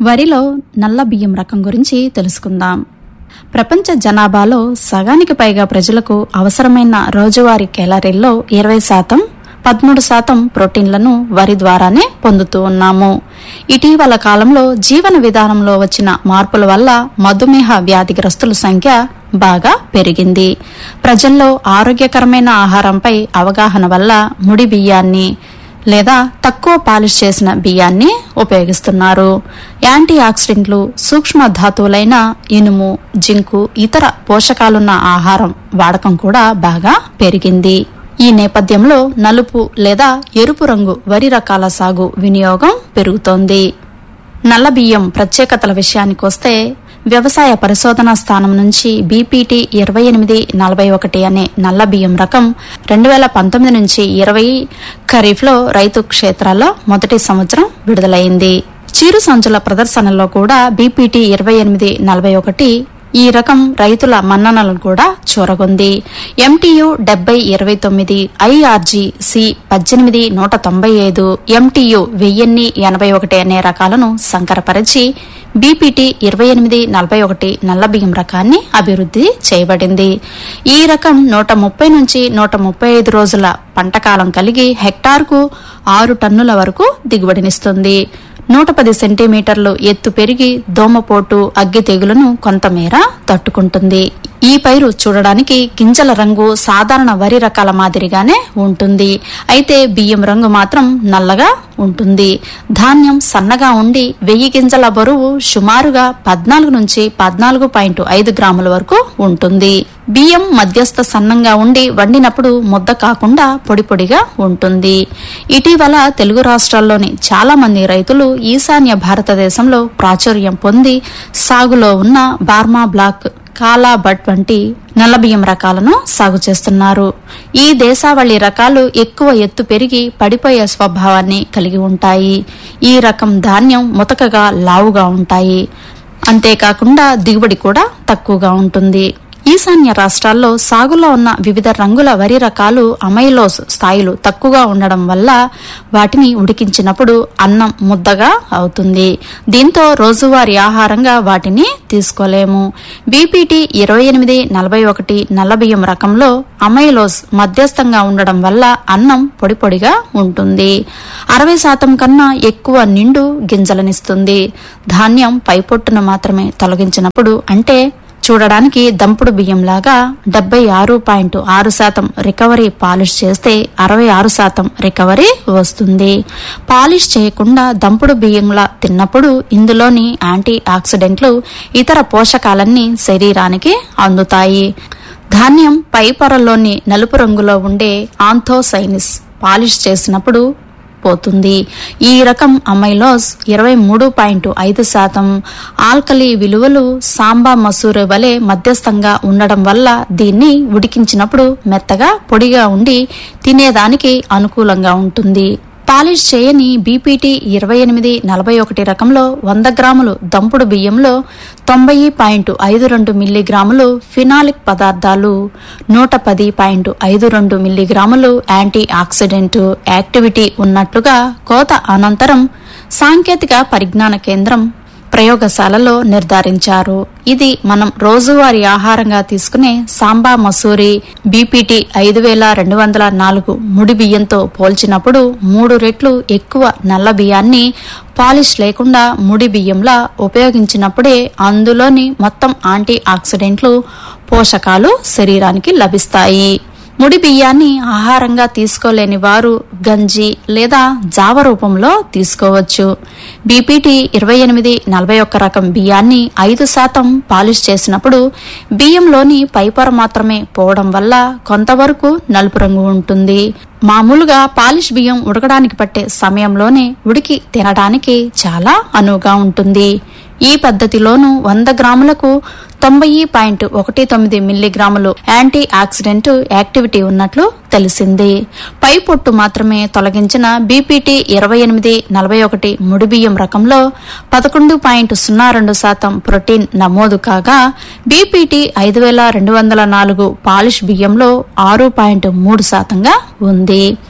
వరిలో నల్ల బియ్యం రకం గురించి తెలుసుకుందాం ప్రపంచ జనాభాలో సగానికి పైగా ప్రజలకు అవసరమైన రోజువారీ క్యాలరీల్లో ఇరవై శాతం పదమూడు శాతం ప్రోటీన్లను వరి ద్వారానే పొందుతూ ఉన్నాము ఇటీవల కాలంలో జీవన విధానంలో వచ్చిన మార్పుల వల్ల మధుమేహ వ్యాధిగ్రస్తుల సంఖ్య బాగా పెరిగింది ప్రజల్లో ఆరోగ్యకరమైన ఆహారంపై అవగాహన వల్ల ముడి బియ్యాన్ని లేదా తక్కువ పాలిష్ చేసిన బియ్యాన్ని ఉపయోగిస్తున్నారు యాంటీ ఆక్సిడెంట్లు సూక్ష్మ ధాతువులైన ఇనుము జింకు ఇతర పోషకాలున్న ఆహారం వాడకం కూడా బాగా పెరిగింది ఈ నేపథ్యంలో నలుపు లేదా ఎరుపు రంగు వరి రకాల సాగు వినియోగం పెరుగుతోంది నల్ల బియ్యం ప్రత్యేకతల విషయానికొస్తే వ్యవసాయ పరిశోధనా స్థానం నుంచి బీపీటీ ఇరవై ఎనిమిది నలభై ఒకటి అనే నల్ల బియ్యం రకం రెండు వేల పంతొమ్మిది నుంచి ఇరవై ఖరీఫ్లో రైతు క్షేత్రాల్లో మొదటి సంవత్సరం విడుదలైంది చిరు సంచుల ప్రదర్శనలో కూడా బీపీటీ ఇరవై ఎనిమిది నలభై ఒకటి ఈ రకం రైతుల మన్ననలను కూడా చూరగొంది ఎంటీయు డెబ్బై ఇరవై తొమ్మిది ఐఆర్జీ సి పద్దెనిమిది నూట తొంభై ఐదు ఎంటీయు వెయ్యిన్ని ఎనభై ఒకటి అనే రకాలను సంకరపరిచి బీపీటీ ఇరవై ఎనిమిది నలభై ఒకటి నల్ల బియ్యం రకాన్ని అభివృద్ధి చేయబడింది ఈ రకం నూట ముప్పై నుంచి నూట ముప్పై ఐదు రోజుల పంటకాలం కలిగి హెక్టార్కు ఆరు టన్నుల వరకు దిగుబడినిస్తుంది నూట పది సెంటీమీటర్లు ఎత్తు పెరిగి దోమపోటు అగ్గి తెగులును కొంతమేర తట్టుకుంటుంది ఈ పైరు చూడడానికి గింజల రంగు సాధారణ వరి రకాల మాదిరిగానే ఉంటుంది అయితే బియ్యం రంగు మాత్రం నల్లగా ఉంటుంది ధాన్యం సన్నగా ఉండి వెయ్యి గింజల బరువు సుమారుగా పద్నాలుగు నుంచి పద్నాలుగు పాయింట్ ఐదు గ్రాముల వరకు ఉంటుంది బియ్యం మధ్యస్థ సన్నంగా ఉండి వండినప్పుడు ముద్ద కాకుండా పొడి పొడిగా ఉంటుంది ఇటీవల తెలుగు రాష్ట్రాల్లోని చాలా మంది రైతులు ఈశాన్య భారతదేశంలో ప్రాచుర్యం పొంది సాగులో ఉన్న బార్మా బ్లాక్ కాలా బట్ వంటి నల్లబియ్యం రకాలను సాగు చేస్తున్నారు ఈ దేశావళి రకాలు ఎక్కువ ఎత్తు పెరిగి పడిపోయే స్వభావాన్ని కలిగి ఉంటాయి ఈ రకం ధాన్యం ముతకగా లావుగా ఉంటాయి అంతేకాకుండా దిగుబడి కూడా తక్కువగా ఉంటుంది ఈశాన్య రాష్ట్రాల్లో సాగులో ఉన్న వివిధ రంగుల వరి రకాలు అమైలోస్ స్థాయిలు తక్కువగా ఉండడం వల్ల వాటిని ఉడికించినప్పుడు అన్నం ముద్దగా అవుతుంది దీంతో రోజువారీ ఆహారంగా వాటిని తీసుకోలేము బీపీటీ ఇరవై ఎనిమిది నలభై ఒకటి నల్లబియ్యం రకంలో అమైలోస్ మధ్యస్థంగా ఉండడం వల్ల అన్నం పొడి పొడిగా ఉంటుంది అరవై శాతం కన్నా ఎక్కువ నిండు గింజలనిస్తుంది ధాన్యం పైపొట్టును మాత్రమే తొలగించినప్పుడు అంటే చూడడానికి దంపుడు బియ్యంలాగా డెబ్బై ఆరు పాయింట్ ఆరు శాతం రికవరీ పాలిష్ చేస్తే అరవై ఆరు శాతం రికవరీ వస్తుంది పాలిష్ చేయకుండా దంపుడు బియ్యంలా తిన్నప్పుడు ఇందులోని యాంటీ ఆక్సిడెంట్లు ఇతర పోషకాలన్నీ శరీరానికి అందుతాయి ధాన్యం పై పొరల్లోని నలుపు రంగులో ఉండే ఆంథోసైనిస్ పాలిష్ చేసినప్పుడు పోతుంది ఈ రకం అమైలోస్ ఇరవై మూడు పాయింట్ ఐదు శాతం ఆల్కలి విలువలు సాంబా మసూరు వలె మధ్యస్థంగా ఉండడం వల్ల దీన్ని ఉడికించినప్పుడు మెత్తగా పొడిగా ఉండి తినేదానికి అనుకూలంగా ఉంటుంది పాలిష్ చేయని బీపీటీ ఇరవై ఎనిమిది నలభై ఒకటి రకంలో వంద గ్రాములు దంపుడు బియ్యంలో తొంభై పాయింట్ ఐదు రెండు మిల్లీగ్రాములు ఫినాలిక్ పదార్థాలు నూట పది పాయింట్ ఐదు రెండు మిల్లీగ్రాములు యాంటీ ఆక్సిడెంట్ యాక్టివిటీ ఉన్నట్లుగా కోత అనంతరం సాంకేతిక పరిజ్ఞాన కేంద్రం ప్రయోగశాలలో నిర్ధారించారు ఇది మనం రోజువారీ ఆహారంగా తీసుకునే సాంబా మసూరి బీపీటీ ఐదు వేల రెండు వందల నాలుగు ముడి బియ్యంతో పోల్చినప్పుడు మూడు రెట్లు ఎక్కువ నల్ల బియ్యాన్ని పాలిష్ లేకుండా ముడి బియ్యంలా ఉపయోగించినప్పుడే అందులోని మొత్తం యాంటీ ఆక్సిడెంట్లు పోషకాలు శరీరానికి లభిస్తాయి ముడి బియ్యాన్ని ఆహారంగా తీసుకోలేని వారు గంజి లేదా జావ రూపంలో తీసుకోవచ్చు బీపీటీ ఇరవై ఎనిమిది నలభై ఒక్క రకం బియ్యాన్ని ఐదు శాతం పాలిష్ చేసినప్పుడు బియ్యంలోని పైపొర మాత్రమే పోవడం వల్ల కొంతవరకు నలుపు రంగు ఉంటుంది మామూలుగా పాలిష్ బియ్యం ఉడకడానికి పట్టే సమయంలోనే ఉడికి తినడానికి చాలా అనువుగా ఉంటుంది ఈ పద్ధతిలోనూ వంద గ్రాములకు తొంభై పాయింట్ ఒకటి తొమ్మిది మిల్లీగ్రాములు యాంటీ ఆక్సిడెంట్ యాక్టివిటీ ఉన్నట్లు తెలిసింది పై పొట్టు మాత్రమే తొలగించిన బీపీటీ ఇరవై ఎనిమిది నలభై ఒకటి ముడిబియ్యం రకంలో పదకొండు పాయింట్ సున్నా రెండు శాతం ప్రోటీన్ నమోదు కాగా బీపీటీ ఐదు వేల రెండు వందల నాలుగు పాలిష్ బియ్యంలో ఆరు పాయింట్ మూడు శాతంగా ఉంది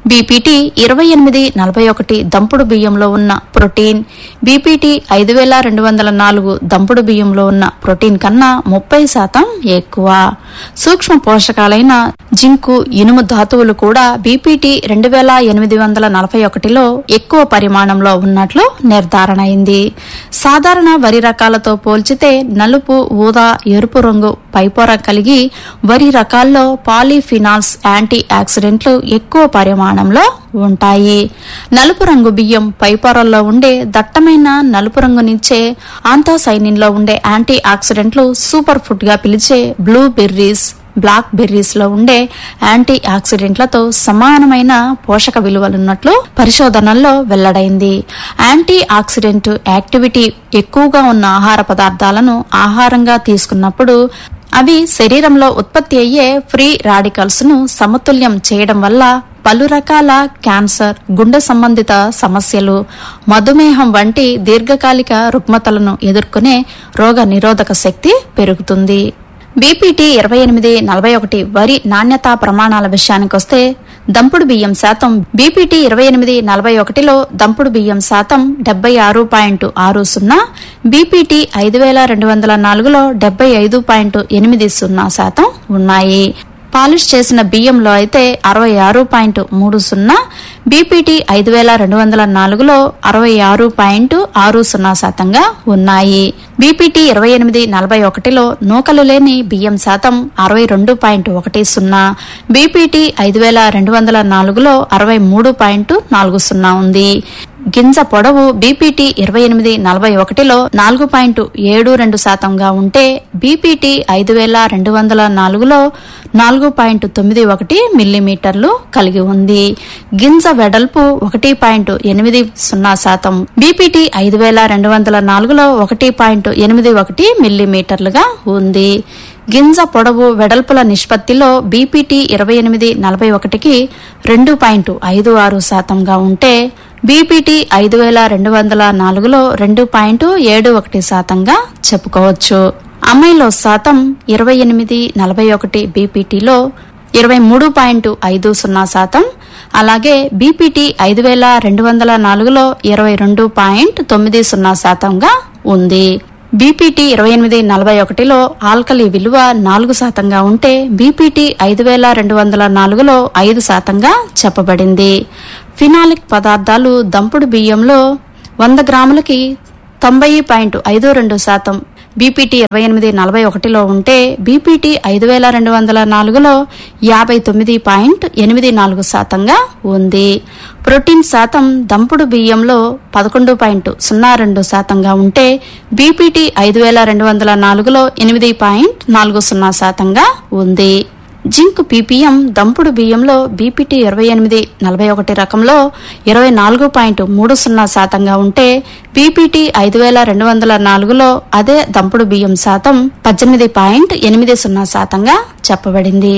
బీపీటీ ఇరవై ఎనిమిది నలభై ఒకటి దంపుడు బియ్యంలో ఉన్న ప్రోటీన్ బీపీటీ ఐదు వేల రెండు వందల నాలుగు దంపుడు బియ్యంలో ఉన్న ప్రోటీన్ కన్నా ముప్పై శాతం ఎక్కువ సూక్ష్మ పోషకాలైన జింకు ఇనుము ధాతువులు కూడా బీపీటీ రెండు వేల ఎనిమిది వందల నలభై ఒకటిలో ఎక్కువ పరిమాణంలో ఉన్నట్లు నిర్ధారణ అయింది సాధారణ వరి రకాలతో పోల్చితే నలుపు ఊదా ఎరుపు రంగు పైపొర కలిగి వరి రకాల్లో పాలీఫినాల్స్ యాంటీ ఆక్సిడెంట్లు ఎక్కువ పరిమాణంలో ఉంటాయి నలుపు రంగు బియ్యం పైపొరల్లో ఉండే దట్టమైన నలుపు రంగునిచ్చే ఆంథోసైనిన్ లో ఉండే యాంటీ ఆక్సిడెంట్లు సూపర్ ఫుడ్ గా పిలిచే బ్లూ బెర్రీస్ బ్లాక్ బెర్రీస్ లో ఉండే యాంటీ ఆక్సిడెంట్లతో సమానమైన పోషక విలువలున్నట్లు పరిశోధనల్లో వెల్లడైంది యాంటీ ఆక్సిడెంట్ యాక్టివిటీ ఎక్కువగా ఉన్న ఆహార పదార్థాలను ఆహారంగా తీసుకున్నప్పుడు అవి శరీరంలో ఉత్పత్తి అయ్యే ఫ్రీ రాడికల్స్ ను సమతుల్యం చేయడం వల్ల పలు రకాల క్యాన్సర్ గుండె సంబంధిత సమస్యలు మధుమేహం వంటి దీర్ఘకాలిక రుగ్మతలను ఎదుర్కొనే రోగ నిరోధక శక్తి పెరుగుతుంది బీపీటీ ఇరవై ఎనిమిది నలభై ఒకటి వరి నాణ్యతా ప్రమాణాల విషయానికొస్తే దంపుడు బియ్యం శాతం బీపీటీ ఇరవై ఎనిమిది నలభై ఒకటిలో దంపుడు బియ్యం శాతం డెబ్బై ఆరు పాయింట్ ఆరు సున్నా బీపీటీ ఐదు వేల రెండు వందల నాలుగులో డెబ్బై ఐదు పాయింట్ ఎనిమిది సున్నా శాతం ఉన్నాయి పాలిష్ చేసిన బియ్యంలో అయితే అరవై ఆరు పాయింట్ మూడు సున్నా బీపీటీ ఐదు వేల రెండు వందల నాలుగులో అరవై ఆరు పాయింట్ ఆరు సున్నా శాతంగా ఉన్నాయి బీపీటీ ఇరవై ఎనిమిది నలభై ఒకటిలో నూకలు లేని బియ్యం శాతం అరవై రెండు పాయింట్ ఒకటి సున్నా బీపీటీ ఐదు వేల రెండు వందల నాలుగులో అరవై మూడు పాయింట్ నాలుగు సున్నా ఉంది గింజ పొడవు బీపీటీ ఇరవై ఎనిమిది నలభై ఒకటిలో నాలుగు పాయింట్ ఏడు రెండు శాతంగా ఉంటే బీపీటీ ఐదు వేల రెండు వందల నాలుగులో నాలుగు పాయింట్ తొమ్మిది ఒకటి మిల్లీమీటర్లు కలిగి ఉంది గింజ వెడల్పు ఒకటి పాయింట్ ఎనిమిది సున్నా శాతం బీపీటీ ఐదు వేల రెండు వందల నాలుగులో ఒకటి పాయింట్ ఎనిమిది ఒకటి మిల్లీమీటర్లుగా ఉంది గింజ పొడవు వెడల్పుల నిష్పత్తిలో బీపీటీ ఇరవై ఎనిమిది నలభై ఒకటికి రెండు పాయింట్ ఐదు ఆరు శాతంగా ఉంటే బీపీటీ ఐదు వేల రెండు వందల నాలుగులో రెండు పాయింట్ ఏడు ఒకటి శాతంగా చెప్పుకోవచ్చు అమ్మైలో శాతం ఇరవై ఎనిమిది నలభై ఒకటి బీపీటీలో ఇరవై మూడు పాయింట్ ఐదు సున్నా శాతం అలాగే బీపీటీ ఐదు వేల రెండు వందల నాలుగులో ఇరవై రెండు పాయింట్ తొమ్మిది సున్నా శాతంగా ఉంది బీపీటీ ఇరవై ఎనిమిది నలభై ఒకటిలో ఆల్కలి విలువ నాలుగు శాతంగా ఉంటే బీపీటీ ఐదు వేల రెండు వందల నాలుగులో ఐదు శాతంగా చెప్పబడింది ఫినాలిక్ పదార్థాలు దంపుడు బియ్యంలో వంద గ్రాములకి తొంభై పాయింట్ ఐదు రెండు శాతం బీపీటీ ఇరవై ఎనిమిది నలభై ఒకటిలో ఉంటే బీపీటీ ఐదు వేల రెండు వందల నాలుగులో యాభై తొమ్మిది పాయింట్ ఎనిమిది నాలుగు శాతంగా ఉంది ప్రోటీన్ శాతం దంపుడు బియ్యంలో పదకొండు పాయింట్ సున్నా రెండు శాతంగా ఉంటే బీపీటీ ఐదు వేల రెండు వందల నాలుగులో ఎనిమిది పాయింట్ నాలుగు సున్నా శాతంగా ఉంది జింక్ పీపీఎం దంపుడు బియ్యంలో బీపీటీ ఇరవై ఎనిమిది నలభై ఒకటి రకంలో ఇరవై నాలుగు పాయింట్ మూడు సున్నా శాతంగా ఉంటే బీపీటీ ఐదు వేల రెండు వందల నాలుగులో అదే దంపుడు బియ్యం శాతం పద్దెనిమిది పాయింట్ ఎనిమిది సున్నా శాతంగా చెప్పబడింది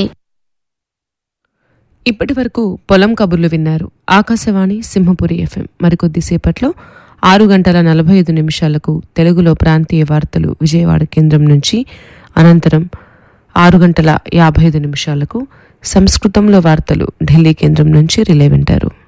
ఇప్పటి వరకు పొలం కబుర్లు విన్నారు ఆకాశవాణి సింహపురి ఎఫ్ఎం మరికొద్దిసేపట్లో ఆరు గంటల నలభై ఐదు నిమిషాలకు తెలుగులో ప్రాంతీయ వార్తలు విజయవాడ కేంద్రం నుంచి అనంతరం ఆరు గంటల యాభై ఐదు నిమిషాలకు సంస్కృతంలో వార్తలు ఢిల్లీ కేంద్రం నుంచి రిలే వింటారు